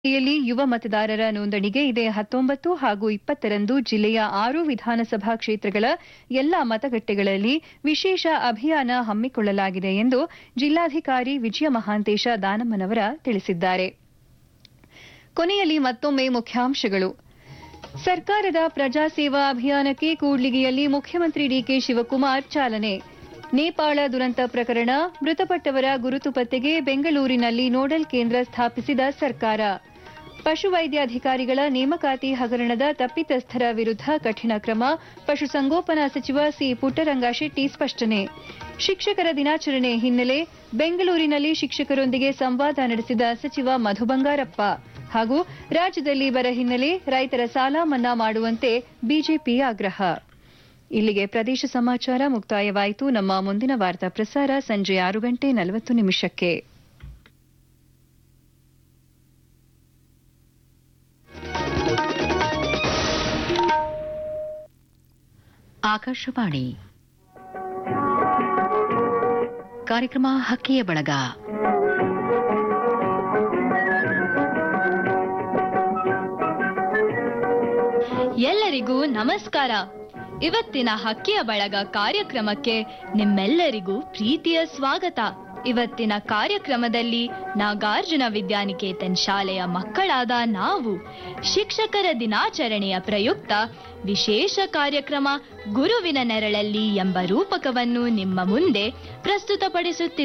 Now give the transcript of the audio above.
ಯಲ್ಲಿ ಯುವ ಮತದಾರರ ನೋಂದಣಿಗೆ ಇದೇ ಹತ್ತೊಂಬತ್ತು ಹಾಗೂ ಇಪ್ಪತ್ತರಂದು ಜಿಲ್ಲೆಯ ಆರು ವಿಧಾನಸಭಾ ಕ್ಷೇತ್ರಗಳ ಎಲ್ಲಾ ಮತಗಟ್ಟೆಗಳಲ್ಲಿ ವಿಶೇಷ ಅಭಿಯಾನ ಹಮ್ಮಿಕೊಳ್ಳಲಾಗಿದೆ ಎಂದು ಜಿಲ್ಲಾಧಿಕಾರಿ ವಿಜಯ ಮಹಾಂತೇಶ ದಾನಮ್ಮನವರ ತಿಳಿಸಿದ್ದಾರೆ ಕೊನೆಯಲ್ಲಿ ಮತ್ತೊಮ್ಮೆ ಮುಖ್ಯಾಂಶಗಳು ಸರ್ಕಾರದ ಪ್ರಜಾ ಸೇವಾ ಅಭಿಯಾನಕ್ಕೆ ಕೂಡ್ಲಿಗಿಯಲ್ಲಿ ಮುಖ್ಯಮಂತ್ರಿ ಡಿಕೆ ಶಿವಕುಮಾರ್ ಚಾಲನೆ ನೇಪಾಳ ದುರಂತ ಪ್ರಕರಣ ಮೃತಪಟ್ಟವರ ಗುರುತು ಪತ್ತೆಗೆ ಬೆಂಗಳೂರಿನಲ್ಲಿ ನೋಡಲ್ ಕೇಂದ್ರ ಸ್ಥಾಪಿಸಿದ ಸರ್ಕಾರ ಪಶುವೈದ್ಯಾಧಿಕಾರಿಗಳ ನೇಮಕಾತಿ ಹಗರಣದ ತಪ್ಪಿತಸ್ಥರ ವಿರುದ್ಧ ಕಠಿಣ ಕ್ರಮ ಪಶುಸಂಗೋಪನಾ ಸಚಿವ ಸಿ ಪುಟ್ಟರಂಗ ಶೆಟ್ಟಿ ಸ್ಪಷ್ಟನೆ ಶಿಕ್ಷಕರ ದಿನಾಚರಣೆ ಹಿನ್ನೆಲೆ ಬೆಂಗಳೂರಿನಲ್ಲಿ ಶಿಕ್ಷಕರೊಂದಿಗೆ ಸಂವಾದ ನಡೆಸಿದ ಸಚಿವ ಮಧು ಬಂಗಾರಪ್ಪ ಹಾಗೂ ರಾಜ್ಯದಲ್ಲಿ ಬರ ಹಿನ್ನೆಲೆ ರೈತರ ಸಾಲ ಮನ್ನಾ ಮಾಡುವಂತೆ ಬಿಜೆಪಿ ಆಗ್ರಹ ಇಲ್ಲಿಗೆ ಪ್ರದೇಶ ಸಮಾಚಾರ ಮುಕ್ತಾಯವಾಯಿತು ನಮ್ಮ ಮುಂದಿನ ವಾರ್ತಾ ಪ್ರಸಾರ ಸಂಜೆ ಆರು ಗಂಟೆ ನಲವತ್ತು ನಿಮಿಷಕ್ಕೆ ಆಕಾಶವಾಣಿ ಕಾರ್ಯಕ್ರಮ ಹಕ್ಕಿಯ ಬಳಗ ಎಲ್ಲರಿಗೂ ನಮಸ್ಕಾರ ಇವತ್ತಿನ ಹಕ್ಕಿಯ ಬಳಗ ಕಾರ್ಯಕ್ರಮಕ್ಕೆ ನಿಮ್ಮೆಲ್ಲರಿಗೂ ಪ್ರೀತಿಯ ಸ್ವಾಗತ ಇವತ್ತಿನ ಕಾರ್ಯಕ್ರಮದಲ್ಲಿ ನಾಗಾರ್ಜುನ ವಿದ್ಯಾನಿಕೇತನ್ ಶಾಲೆಯ ಮಕ್ಕಳಾದ ನಾವು ಶಿಕ್ಷಕರ ದಿನಾಚರಣೆಯ ಪ್ರಯುಕ್ತ ವಿಶೇಷ ಕಾರ್ಯಕ್ರಮ ಗುರುವಿನ ನೆರಳಲ್ಲಿ ಎಂಬ ರೂಪಕವನ್ನು ನಿಮ್ಮ ಮುಂದೆ ಪ್ರಸ್ತುತಪಡಿಸುತ್ತಿದ್ದೇವೆ